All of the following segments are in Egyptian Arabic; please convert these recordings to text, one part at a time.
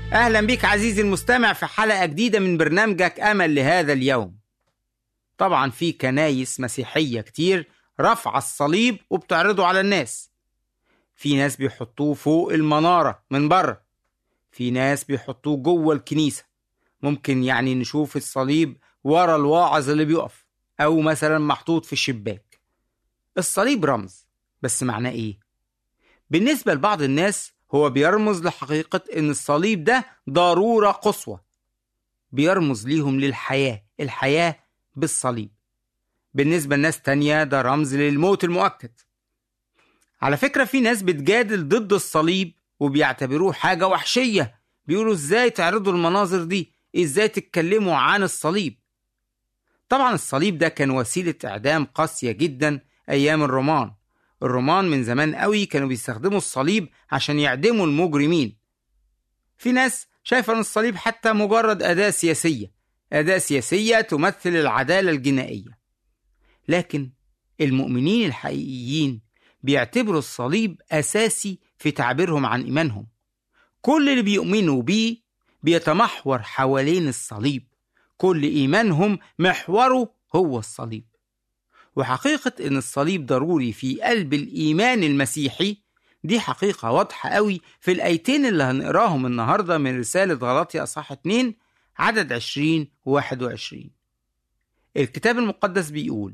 أهلا بك عزيزي المستمع في حلقة جديدة من برنامجك أمل لهذا اليوم طبعا في كنايس مسيحية كتير رفع الصليب وبتعرضه على الناس في ناس بيحطوه فوق المنارة من بره في ناس بيحطوه جوه الكنيسة ممكن يعني نشوف الصليب ورا الواعظ اللي بيقف أو مثلا محطوط في الشباك الصليب رمز بس معناه إيه؟ بالنسبة لبعض الناس هو بيرمز لحقيقة إن الصليب ده ضرورة قصوى بيرمز ليهم للحياة الحياة بالصليب بالنسبة لناس تانية ده رمز للموت المؤكد على فكرة في ناس بتجادل ضد الصليب وبيعتبروه حاجة وحشية بيقولوا ازاي تعرضوا المناظر دي ازاي تتكلموا عن الصليب طبعا الصليب ده كان وسيلة إعدام قاسية جدا أيام الرومان الرومان من زمان قوي كانوا بيستخدموا الصليب عشان يعدموا المجرمين في ناس شايفة أن الصليب حتى مجرد أداة سياسية أداة سياسية تمثل العدالة الجنائية لكن المؤمنين الحقيقيين بيعتبروا الصليب أساسي في تعبيرهم عن إيمانهم كل اللي بيؤمنوا بيه بيتمحور حوالين الصليب كل إيمانهم محوره هو الصليب وحقيقة إن الصليب ضروري في قلب الإيمان المسيحي دي حقيقة واضحة قوي في الآيتين اللي هنقراهم النهاردة من رسالة غلاطيا أصحاح 2 عدد 20 و 21 الكتاب المقدس بيقول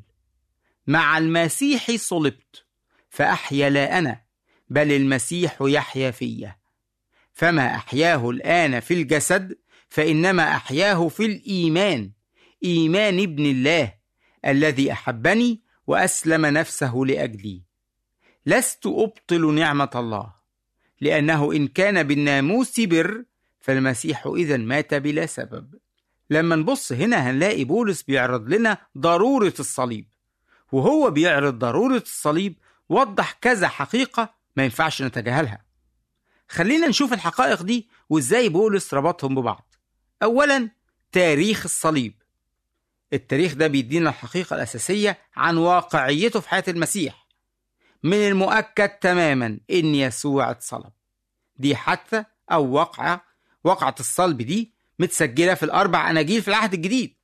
مع المسيح صلبت فأحيا لا أنا بل المسيح يحيا فيا فما أحياه الآن في الجسد فإنما أحياه في الإيمان إيمان ابن الله الذي أحبني وأسلم نفسه لأجلي لست أبطل نعمة الله لأنه إن كان بالناموس بر فالمسيح إذا مات بلا سبب لما نبص هنا هنلاقي بولس بيعرض لنا ضرورة الصليب وهو بيعرض ضرورة الصليب وضح كذا حقيقة ما ينفعش نتجاهلها خلينا نشوف الحقائق دي وازاي بولس ربطهم ببعض أولا تاريخ الصليب التاريخ ده بيدينا الحقيقة الأساسية عن واقعيته في حياة المسيح من المؤكد تماما إن يسوع اتصلب دي حادثة أو وقعة وقعة الصلب دي متسجلة في الأربع أناجيل في العهد الجديد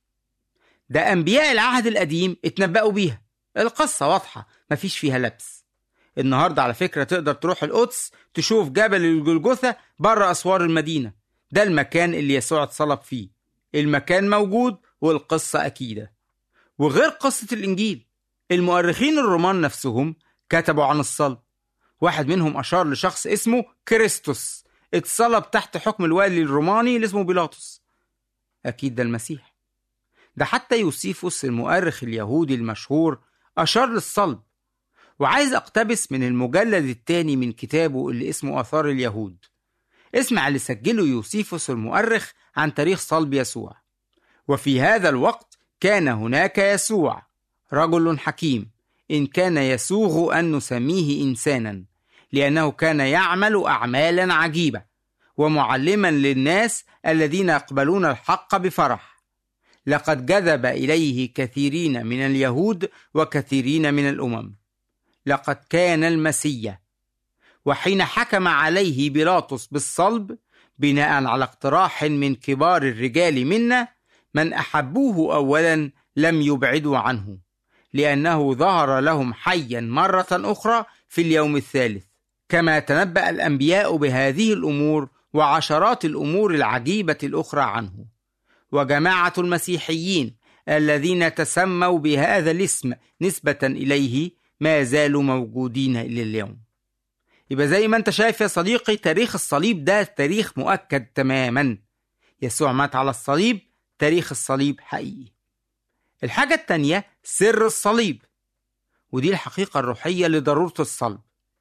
ده أنبياء العهد القديم اتنبأوا بيها القصة واضحة مفيش فيها لبس النهاردة على فكرة تقدر تروح القدس تشوف جبل الجلجثة بره أسوار المدينة ده المكان اللي يسوع اتصلب فيه المكان موجود والقصة أكيدة وغير قصة الإنجيل المؤرخين الرومان نفسهم كتبوا عن الصلب واحد منهم أشار لشخص اسمه كريستوس اتصلب تحت حكم الوالي الروماني اللي اسمه بيلاطس أكيد ده المسيح ده حتى يوسيفوس المؤرخ اليهودي المشهور أشار للصلب وعايز أقتبس من المجلد الثاني من كتابه اللي اسمه آثار اليهود اسمع اللي سجله يوسيفوس المؤرخ عن تاريخ صلب يسوع وفي هذا الوقت كان هناك يسوع رجل حكيم إن كان يسوغ أن نسميه إنسانا لأنه كان يعمل أعمالا عجيبة ومعلما للناس الذين يقبلون الحق بفرح لقد جذب إليه كثيرين من اليهود وكثيرين من الأمم لقد كان المسيا وحين حكم عليه بيلاطس بالصلب بناء على اقتراح من كبار الرجال منا من احبوه اولا لم يبعدوا عنه لانه ظهر لهم حيا مره اخرى في اليوم الثالث كما تنبا الانبياء بهذه الامور وعشرات الامور العجيبه الاخرى عنه وجماعه المسيحيين الذين تسموا بهذا الاسم نسبه اليه ما زالوا موجودين الى اليوم يبقى زي ما انت شايف يا صديقي تاريخ الصليب ده تاريخ مؤكد تماما يسوع مات على الصليب تاريخ الصليب حقيقي الحاجة التانية سر الصليب ودي الحقيقة الروحية لضرورة الصلب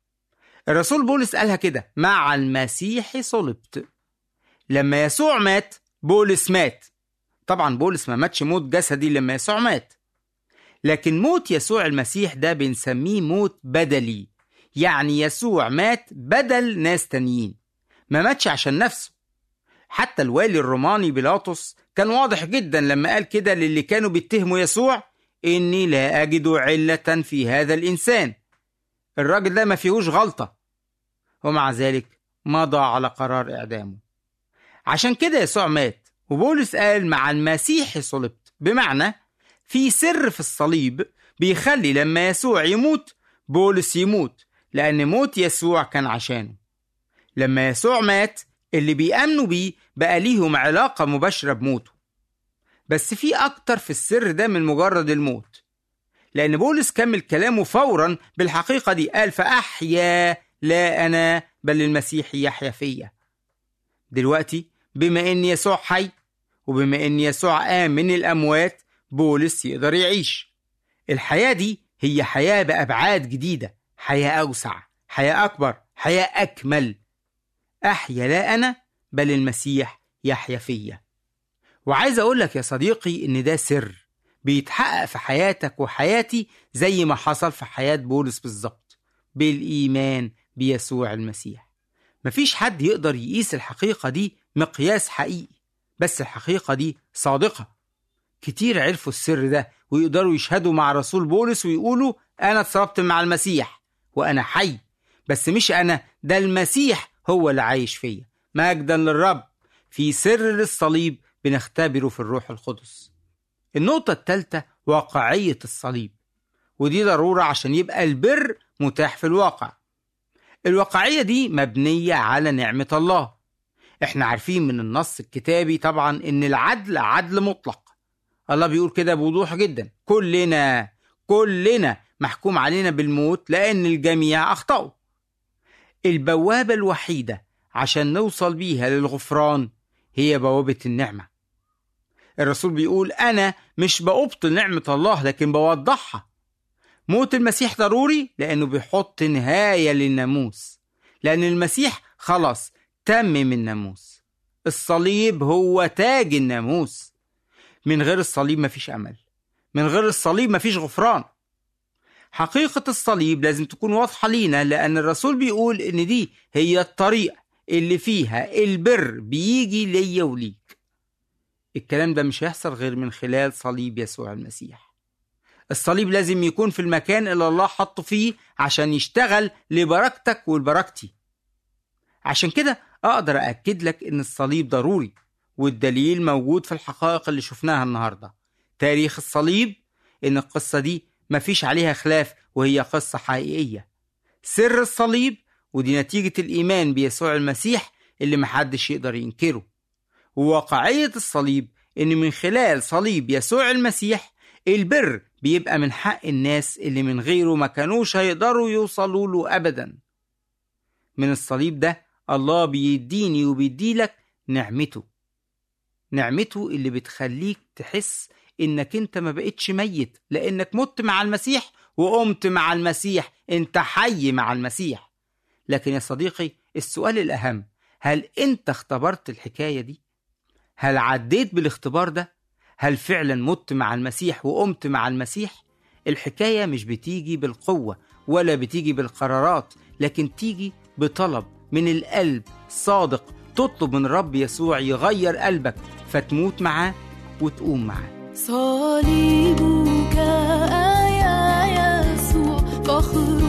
الرسول بولس قالها كده مع المسيح صلبت لما يسوع مات بولس مات طبعا بولس ما ماتش موت جسدي لما يسوع مات لكن موت يسوع المسيح ده بنسميه موت بدلي يعني يسوع مات بدل ناس تانيين ما ماتش عشان نفسه حتى الوالي الروماني بيلاطس كان واضح جدا لما قال كده للي كانوا بيتهموا يسوع إني لا أجد علة في هذا الإنسان الراجل ده ما فيهوش غلطة ومع ذلك مضى على قرار إعدامه عشان كده يسوع مات وبولس قال مع المسيح صلبت بمعنى في سر في الصليب بيخلي لما يسوع يموت بولس يموت لأن موت يسوع كان عشانه لما يسوع مات اللي بيأمنوا بيه بقى ليهم علاقة مباشرة بموته بس في أكتر في السر ده من مجرد الموت لأن بولس كمل كلامه فورا بالحقيقة دي قال فأحيا لا أنا بل المسيح يحيا فيا دلوقتي بما إن يسوع حي وبما إن يسوع قام من الأموات بولس يقدر يعيش الحياة دي هي حياة بأبعاد جديدة حياة أوسع حياة أكبر حياة أكمل أحيا لا أنا بل المسيح يحيا فيا وعايز أقول لك يا صديقي إن ده سر بيتحقق في حياتك وحياتي زي ما حصل في حياة بولس بالظبط بالإيمان بيسوع المسيح مفيش حد يقدر يقيس الحقيقة دي مقياس حقيقي بس الحقيقة دي صادقة كتير عرفوا السر ده ويقدروا يشهدوا مع رسول بولس ويقولوا أنا اتصرفت مع المسيح وأنا حي بس مش أنا ده المسيح هو اللي عايش فيا مجدا للرب في سر الصليب بنختبره في الروح القدس النقطة الثالثة واقعية الصليب ودي ضرورة عشان يبقى البر متاح في الواقع الواقعية دي مبنية على نعمة الله احنا عارفين من النص الكتابي طبعا ان العدل عدل مطلق الله بيقول كده بوضوح جدا كلنا كلنا محكوم علينا بالموت لان الجميع اخطأوا البوابة الوحيدة عشان نوصل بيها للغفران هي بوابة النعمة الرسول بيقول أنا مش بأبطل نعمة الله لكن بوضحها موت المسيح ضروري لأنه بيحط نهاية للناموس لأن المسيح خلاص تمم الناموس الصليب هو تاج الناموس من غير الصليب مفيش أمل من غير الصليب مفيش غفران حقيقة الصليب لازم تكون واضحة لينا لأن الرسول بيقول إن دي هي الطريق اللي فيها البر بيجي ليا وليك الكلام ده مش هيحصل غير من خلال صليب يسوع المسيح الصليب لازم يكون في المكان اللي الله حطه فيه عشان يشتغل لبركتك ولبركتي عشان كده أقدر أكد لك إن الصليب ضروري والدليل موجود في الحقائق اللي شفناها النهاردة تاريخ الصليب إن القصة دي مفيش عليها خلاف وهي قصة حقيقية سر الصليب ودي نتيجة الإيمان بيسوع المسيح اللي محدش يقدر ينكره وواقعية الصليب إن من خلال صليب يسوع المسيح البر بيبقى من حق الناس اللي من غيره ما كانوش هيقدروا يوصلوا له أبدا من الصليب ده الله بيديني وبيديلك نعمته نعمته اللي بتخليك تحس انك انت ما بقتش ميت لانك مت مع المسيح وقمت مع المسيح انت حي مع المسيح لكن يا صديقي السؤال الاهم هل انت اختبرت الحكايه دي هل عديت بالاختبار ده هل فعلا مت مع المسيح وقمت مع المسيح الحكايه مش بتيجي بالقوه ولا بتيجي بالقرارات لكن تيجي بطلب من القلب صادق تطلب من رب يسوع يغير قلبك فتموت معاه وتقوم معاه صليبك يا يسوع فخر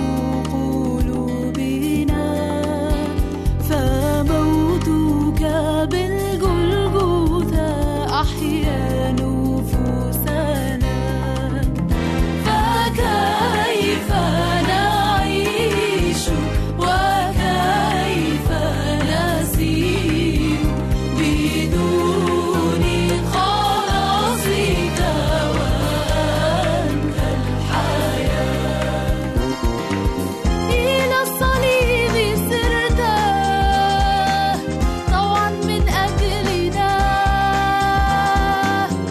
قلوبنا فموتك بالجلجثة أحيا نفوسنا فكيف نعيش وكيف نسير بدون خلاصك وأنت الحياة إلى الصليب سرت طوعا من أجلنا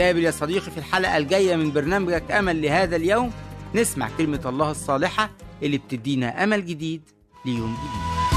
نتقابل يا صديقي في الحلقة الجاية من برنامجك أمل لهذا اليوم نسمع كلمة الله الصالحة اللي بتدينا أمل جديد ليوم جديد